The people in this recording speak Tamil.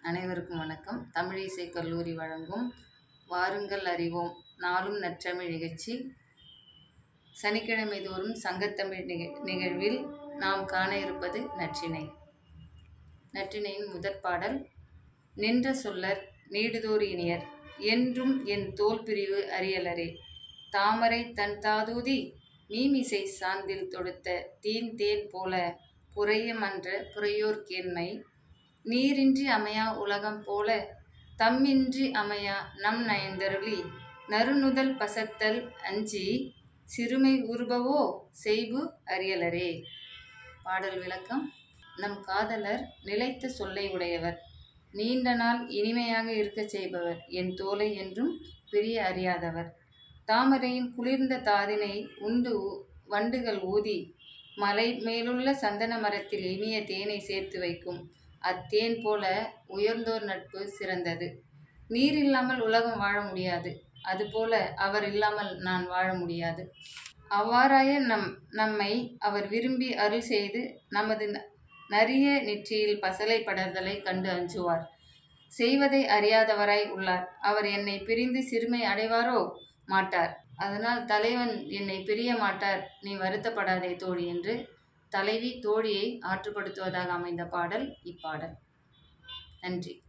அனைவருக்கும் வணக்கம் தமிழிசை கல்லூரி வழங்கும் வாருங்கள் அறிவோம் நாளும் நற்றமிழ் நிகழ்ச்சி சனிக்கிழமை தோறும் சங்கத்தமிழ் நிக நிகழ்வில் நாம் காண இருப்பது நற்றினை நற்றினையின் முதற் பாடல் நின்ற சொல்லர் நீடுதோர் இனியர் என்றும் என் தோல் பிரிவு அறியலரே தாமரை தன் தாதூதி மீமிசை சாந்தில் தொடுத்த தீன் தேன் போல புரையமன்ற புரையோர் கேண்மை நீரின்றி அமையா உலகம் போல தம்மின்றி அமையா நம் நயந்தருளி நறுநுதல் பசத்தல் அஞ்சி சிறுமை உருபவோ செய்பு அறியலரே பாடல் விளக்கம் நம் காதலர் நிலைத்த சொல்லை உடையவர் நீண்ட நாள் இனிமையாக இருக்கச் செய்பவர் என் தோலை என்றும் பிரிய அறியாதவர் தாமரையின் குளிர்ந்த தாதினை உண்டு ஊ- வண்டுகள் ஊதி மலை மேலுள்ள சந்தன மரத்தில் இனிய தேனை சேர்த்து வைக்கும் அத்தேன் போல உயர்ந்தோர் நட்பு சிறந்தது நீர் இல்லாமல் உலகம் வாழ முடியாது அதுபோல அவர் இல்லாமல் நான் வாழ முடியாது அவ்வாறாய நம் நம்மை அவர் விரும்பி அருள் செய்து நமது ந- நரிய நெற்றியில் பசலை படர்தலை கண்டு அஞ்சுவார் செய்வதை அறியாதவராய் உள்ளார் அவர் என்னை பிரிந்து சிறுமை அடைவாரோ மாட்டார் அதனால் தலைவன் என்னை பிரிய மாட்டார் நீ வருத்தப்படாதே தோழி என்று தலைவி தோழியை ஆற்றுப்படுத்துவதாக அமைந்த பாடல் இப்பாடல் நன்றி